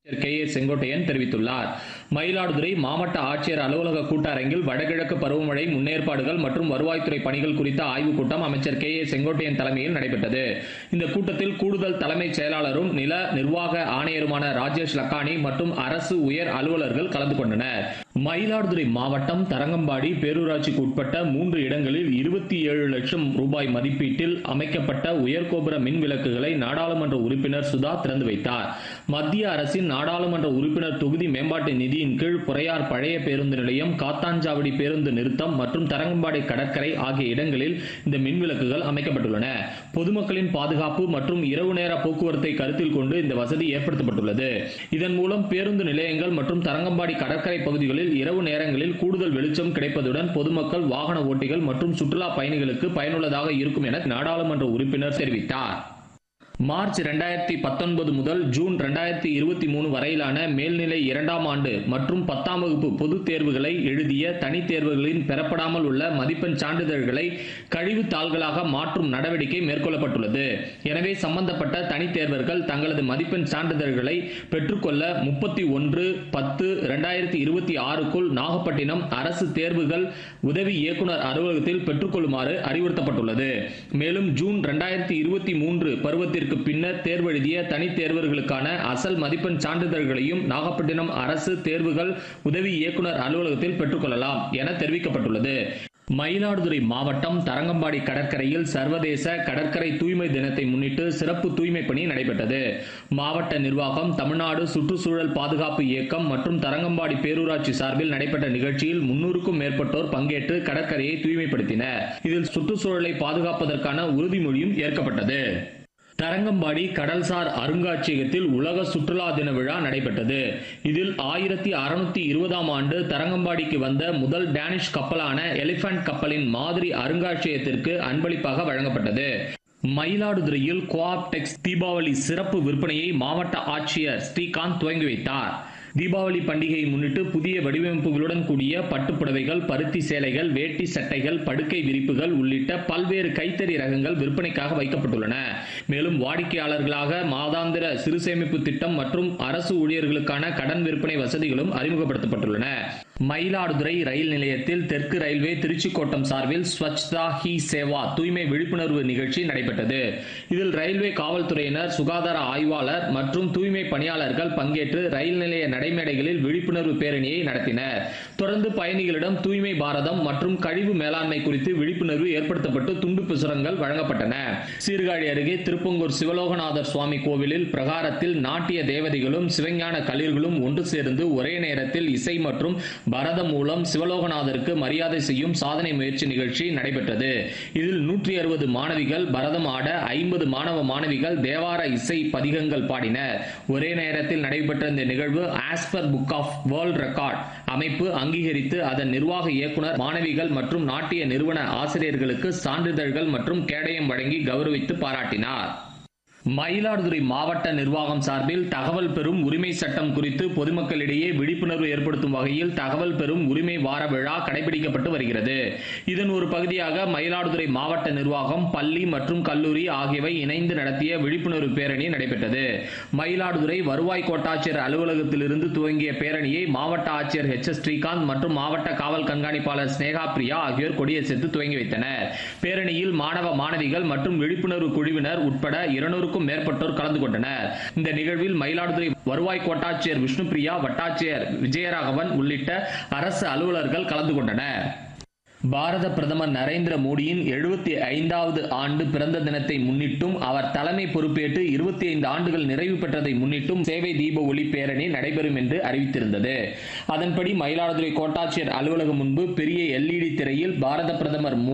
K A Sengottaiyan தெரிவித்துள்ளார் மயிலாடுதுறை மாவட்ட ஆட்சியர் அலுவலக கூட்டரங்கில் வடகிழக்கு பருவமழை முன்னேற்பாடுகள் மற்றும் வருவாய்த்துறை பணிகள் குறித்த ஆய்வுக் கூட்டம் அமைச்சர் கே ஏ செங்கோட்டையன் தலைமையில் நடைபெற்றது இந்த கூட்டத்தில் கூடுதல் தலைமைச் செயலாளரும் நில நிர்வாக ஆணையருமான ராஜேஷ் லக்கானி மற்றும் அரசு உயர் அலுவலர்கள் கலந்து கொண்டனர் மயிலாடுதுறை மாவட்டம் தரங்கம்பாடி பேரூராட்சிக்கு உட்பட்ட மூன்று இடங்களில் இருபத்தி ஏழு லட்சம் ரூபாய் மதிப்பீட்டில் அமைக்கப்பட்ட உயர்கோபுர மின் விளக்குகளை நாடாளுமன்ற உறுப்பினர் சுதா திறந்து வைத்தார் மத்திய அரசின் நாடாளுமன்ற உறுப்பினர் தொகுதி மேம்பாட்டு நிதியின் கீழ் புறையார் பழைய பேருந்து நிலையம் காத்தாஞ்சாவடி பேருந்து நிறுத்தம் மற்றும் தரங்கம்பாடி கடற்கரை ஆகிய இடங்களில் இந்த மின் விளக்குகள் அமைக்கப்பட்டுள்ளன பொதுமக்களின் பாதுகாப்பு மற்றும் இரவு நேர போக்குவரத்தை கருத்தில் கொண்டு இந்த வசதி ஏற்படுத்தப்பட்டுள்ளது இதன் மூலம் பேருந்து நிலையங்கள் மற்றும் தரங்கம்பாடி கடற்கரை பகுதிகளில் இரவு நேரங்களில் கூடுதல் வெளிச்சம் கிடைப்பதுடன் பொதுமக்கள் வாகன ஓட்டிகள் மற்றும் சுற்றுலா பயணிகளுக்கு பயனுள்ளதாக இருக்கும் என நாடாளுமன்ற உறுப்பினர் தெரிவித்தார் மார்ச் 2019 பத்தொன்பது முதல் ஜூன் 2023 இருபத்தி மூணு வரையிலான மேல்நிலை இரண்டாம் ஆண்டு மற்றும் பத்தாம் வகுப்பு பொதுத் தேர்வுகளை எழுதிய தனித் தேர்வுகளின் பெறப்படாமல் உள்ள மதிப்பெண் சான்றிதழ்களை கழிவுத் தாள்களாக மாற்றும் நடவடிக்கை மேற்கொள்ளப்பட்டுள்ளது எனவே சம்பந்தப்பட்ட தனித் தேர்வர்கள் தங்களது மதிப்பெண் சான்றிதழ்களை பெற்றுக்கொள்ள முப்பத்தி ஒன்று பத்து ரெண்டாயிரத்தி இருபத்தி ஆறுக்குள் நாகப்பட்டினம் அரசு தேர்வுகள் உதவி இயக்குனர் அலுவலகத்தில் பெற்றுக்கொள்ளுமாறு அறிவுறுத்தப்பட்டுள்ளது மேலும் ஜூன் 2023 இருபத்தி மூன்று பருவத்திற்கு பின்னர் தேர்வெழுதிய தனித் தேர்வர்களுக்கான அசல் மதிப்பெண் சான்றிதழ்களையும் நாகப்பட்டினம் அரசு தேர்வுகள் உதவி இயக்குனர் அலுவலகத்தில் பெற்றுக்கொள்ளலாம் என தெரிவிக்கப்பட்டுள்ளது மயிலாடுதுறை மாவட்டம் தரங்கம்பாடி கடற்கரையில் சர்வதேச கடற்கரை தூய்மை தினத்தை முன்னிட்டு சிறப்பு தூய்மை பணி நடைபெற்றது மாவட்ட நிர்வாகம் தமிழ்நாடு சுற்றுச்சூழல் பாதுகாப்பு இயக்கம் மற்றும் தரங்கம்பாடி பேரூராட்சி சார்பில் நடைபெற்ற நிகழ்ச்சியில் முன்னூறுக்கும் மேற்பட்டோர் பங்கேற்று கடற்கரையை தூய்மைப்படுத்தினர் இதில் சுற்றுச்சூழலை பாதுகாப்பதற்கான உறுதிமொழியும் ஏற்கப்பட்டது தரங்கம்பாடி கடல்சார் அருங்காட்சியகத்தில் உலக சுற்றுலா தின விழா நடைபெற்றது இதில் ஆயிரத்தி அறுநூத்தி இருபதாம் ஆண்டு தரங்கம்பாடிக்கு வந்த முதல் டேனிஷ் கப்பலான எலிபென்ட் கப்பலின் மாதிரி அருங்காட்சியகத்திற்கு அன்பளிப்பாக வழங்கப்பட்டது மயிலாடுதுறையில் கோஆப்டெக்ஸ் தீபாவளி சிறப்பு விற்பனையை மாவட்ட ஆட்சியர் ஸ்ரீகாந்த் துவங்கி வைத்தார் தீபாவளி பண்டிகையை முன்னிட்டு புதிய வடிவமைப்புகளுடன் கூடிய பட்டுப் புடவைகள் பருத்தி சேலைகள் வேட்டி சட்டைகள் படுக்கை விரிப்புகள் உள்ளிட்ட பல்வேறு கைத்தறி ரகங்கள் விற்பனைக்காக வைக்கப்பட்டுள்ளன மேலும் வாடிக்கையாளர்களாக மாதாந்திர சிறு சேமிப்பு திட்டம் மற்றும் அரசு ஊழியர்களுக்கான கடன் விற்பனை வசதிகளும் அறிமுகப்படுத்தப்பட்டுள்ளன மயிலாடுதுறை ரயில் நிலையத்தில் தெற்கு ரயில்வே திருச்சி கோட்டம் சார்பில் ஸ்வச்தா ஹி சேவா தூய்மை விழிப்புணர்வு நிகழ்ச்சி நடைபெற்றது இதில் ரயில்வே காவல்துறையினர் சுகாதார ஆய்வாளர் மற்றும் தூய்மை பணியாளர்கள் பங்கேற்று ரயில் நிலைய நடைமேடைகளில் விழிப்புணர்வு பேரணியை நடத்தினர் தொடர்ந்து பயணிகளிடம் தூய்மை பாரதம் மற்றும் கழிவு மேலாண்மை குறித்து விழிப்புணர்வு ஏற்படுத்தப்பட்டு துண்டு பிரசுரங்கள் வழங்கப்பட்டன சீர்காழி அருகே திருப்பங்கூர் சிவலோகநாதர் சுவாமி கோவிலில் பிரகாரத்தில் நாட்டிய தேவதைகளும் சிவஞான களிர்களும் ஒன்று சேர்ந்து ஒரே நேரத்தில் இசை மற்றும் பரதம் மூலம் சிவலோகநாதருக்கு மரியாதை செய்யும் சாதனை முயற்சி நிகழ்ச்சி நடைபெற்றது இதில் நூற்றி அறுபது மாணவிகள் பரதம் ஆட ஐம்பது மாணவ மாணவிகள் தேவார இசை பதிகங்கள் பாடினர் ஒரே நேரத்தில் நடைபெற்ற இந்த நிகழ்வு ஆஸ்பர் புக் ஆஃப் வேர்ல்ட் ரெக்கார்ட் அமைப்பு அங்கீகரித்து அதன் நிர்வாக இயக்குனர் மாணவிகள் மற்றும் நாட்டிய நிறுவன ஆசிரியர்களுக்கு சான்றிதழ்கள் மற்றும் கேடயம் வழங்கி கௌரவித்து பாராட்டினார் மயிலாடுதுறை மாவட்ட நிர்வாகம் சார்பில் தகவல் பெறும் உரிமை சட்டம் குறித்து பொதுமக்களிடையே விழிப்புணர்வு ஏற்படுத்தும் வகையில் தகவல் பெறும் உரிமை வார விழா கடைபிடிக்கப்பட்டு வருகிறது இதன் ஒரு பகுதியாக மயிலாடுதுறை மாவட்ட நிர்வாகம் பள்ளி மற்றும் கல்லூரி ஆகியவை இணைந்து நடத்திய விழிப்புணர்வு பேரணி நடைபெற்றது மயிலாடுதுறை வருவாய் கோட்டாட்சியர் அலுவலகத்திலிருந்து துவங்கிய பேரணியை மாவட்ட ஆட்சியர் ஹெச் எஸ் ஸ்ரீகாந்த் மற்றும் மாவட்ட காவல் கண்காணிப்பாளர் ஸ்னேகா பிரியா ஆகியோர் கொடியசைத்து துவங்கி வைத்தனர் பேரணியில் மாணவ மாணவிகள் மற்றும் விழிப்புணர்வு குழுவினர் உட்பட இருநூறு நூறுக்கும் மேற்பட்டோர் கலந்து கொண்டனர் இந்த நிகழ்வில் மயிலாடுதுறை வருவாய் கோட்டாட்சியர் விஷ்ணுபிரியா வட்டாட்சியர் விஜயராகவன் உள்ளிட்ட அரசு அலுவலர்கள் கலந்து கொண்டனர் பாரத பிரதமர் நரேந்திர மோடியின் எழுபத்தி ஐந்தாவது ஆண்டு பிறந்த தினத்தை முன்னிட்டும் அவர் தலைமை பொறுப்பேற்று இருபத்தி ஐந்து ஆண்டுகள் நிறைவு பெற்றதை முன்னிட்டும் சேவை தீப ஒளி பேரணி நடைபெறும் என்று அறிவித்திருந்தது அதன்படி மயிலாடுதுறை கோட்டாட்சியர் அலுவலகம் முன்பு பெரிய எல்இடி திரையில் பாரத பிரதமர்